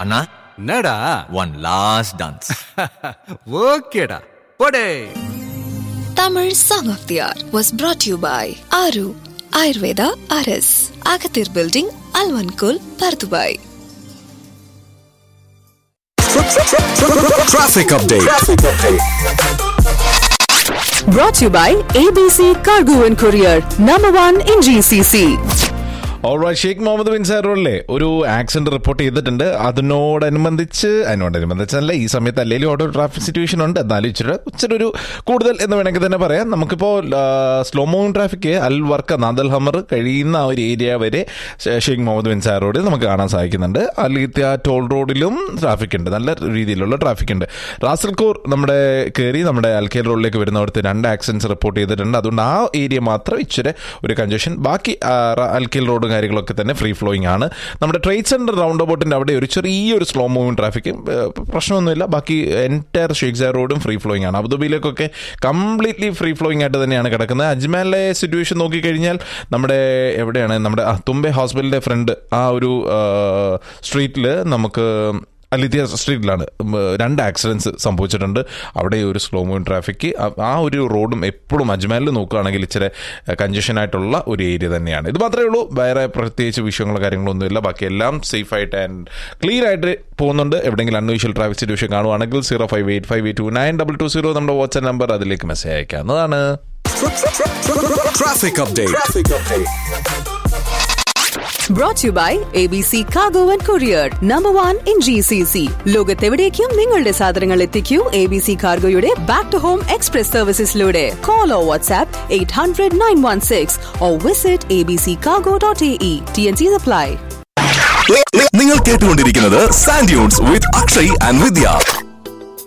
அண்ணா என்னடா one last dance ஓகேடா போடே Tamil Song of the Hour was brought to you by Aru Ayurveda RS, Agathir Building, Alvankul, Pardubai. Traffic update. Brought to you by ABC Cargo and Courier, number one in GCC. Alright Sheikh Mohammed bin സാറോല്ലേ ഒരു accident report ചെയ്തിട്ടുണ്ട് അതിനോടനുബന്ധിച്ച് അതിനോടനുബന്ധിച്ചല്ല ഈ സമയത്ത് അല്ലെങ്കിൽ auto traffic situation ഉണ്ട് എന്നാലും ഇച്ചിരി ഇച്ചിരി ഒരു കൂടുതൽ എന്ന് വേണമെങ്കിൽ തന്നെ പറയാം നമുക്കിപ്പോൾ slow moving traffic Al Warqa Nad Al Hamar കഴിയുന്ന ആ ഒരു ഏരിയ വരെ ഷെ- ഷെയ്ഖ് മുഹമ്മദ് ബിൻ സാർ റോഡിൽ നമുക്ക് കാണാൻ സാധിക്കുന്നുണ്ട് അലിത്യ ടോൾ റോഡിലും ട്രാഫിക് ഉണ്ട് നല്ല രീതിയിലുള്ള ട്രാഫിക് ഉണ്ട് റാസൽഖോർ നമ്മുടെ കയറി നമ്മുടെ അൽക്കേൽ റോഡിലേക്ക് വരുന്നിടത്ത് രണ്ട് ആക്സിഡൻസ് റിപ്പോർട്ട് ചെയ്തിട്ടുണ്ട് അതുകൊണ്ട് ആ ഏരിയ മാത്രം ഇച്ചിരി ഒരു കൺജഷൻ ബാക്കി ആ, റ- അൽക്കേൽ റോഡും കാര്യങ്ങളൊക്കെ തന്നെ ഫ്രീ ഫ്ലോയിങ് ആണ് നമ്മുടെ ട്രേഡ് സെന്റർ റൗണ്ട് അബൌട്ടിന്റെ അവിടെ ഒരു ചെറിയൊരു സ്ലോ മൂവിംഗ് ട്രാഫിക് പ്രശ്നമൊന്നുമില്ല ബാക്കി എൻറ്റയർ ഷേഖ്സാർ റോഡും ഫ്രീ ഫ്ലോയിങ് ആണ് അബുദാബിയിലേക്കൊക്കെ കംപ്ലീറ്റ്ലി ഫ്രീ ഫ്ലോയിങ് ആയിട്ട് തന്നെയാണ് കിടക്കുന്നത് അജ്മാനിലെ സിറ്റുവേഷൻ നോക്കിക്കഴിഞ്ഞാൽ നമ്മുടെ എവിടെയാണ് നമ്മുടെ ആ, തുമ്പെ ഹോസ്പിറ്റലിന്റെ ഫ്രണ്ട് ആ ഒരു സ്ട്രീറ്റിൽ നമുക്ക് അലിത്യ സ്ട്രീറ്റിലാണ് ഉം, രണ്ട് ആക്സിഡൻസ് സംഭവിച്ചിട്ടുണ്ട് അവിടെ ഒരു സ്ലോ മൂവിങ് ട്രാഫിക് ആ ഒരു റോഡും എപ്പോഴും അജ്മാലിൽ നോക്കുകയാണെങ്കിൽ ഇച്ചിരി കഞ്ചഷൻ ആയിട്ടുള്ള ഒരു ഏരിയ തന്നെയാണ് ഇത് മാത്രമേ ഉള്ളൂ വേറെ പ്രത്യേകിച്ച് വിഷയങ്ങളോ കാര്യങ്ങളോ ഒന്നുമില്ല ബാക്കി എല്ലാം സേഫ് ആയിട്ട് ആൻഡ് ക്ലിയർ ആയിട്ട് പോകുന്നുണ്ട് എവിടെയെങ്കിലും അൺയൂഷ്വൽ ട്രാഫിക് സിറ്റുവേഷൻ കാണുവാണെങ്കിൽ zero five eight five eight two nine double two zero നമ്മുടെ വാട്സ്ആപ്പ് നമ്പർ അതിലേക്ക് മെസ്സേജ് അയക്കാവുന്നതാണ് Traffic update. Brought to you by ABC Cargo and Courier, number one in GCC. ലോകത്തെവിടേക്കും നിങ്ങളുടെ സാധനങ്ങൾ എത്തിക്കൂ എ ബി സി കാർഗോയുടെ back to home express സർവീസസിലൂടെ call or WhatsApp eight hundred nine one six or visit A B C cargo dot A E T N C supply നി- നി- നിങ്ങൾ കേട്ടുകൊണ്ടിരിക്കുന്നത് sand dunes with Akshay and Vidya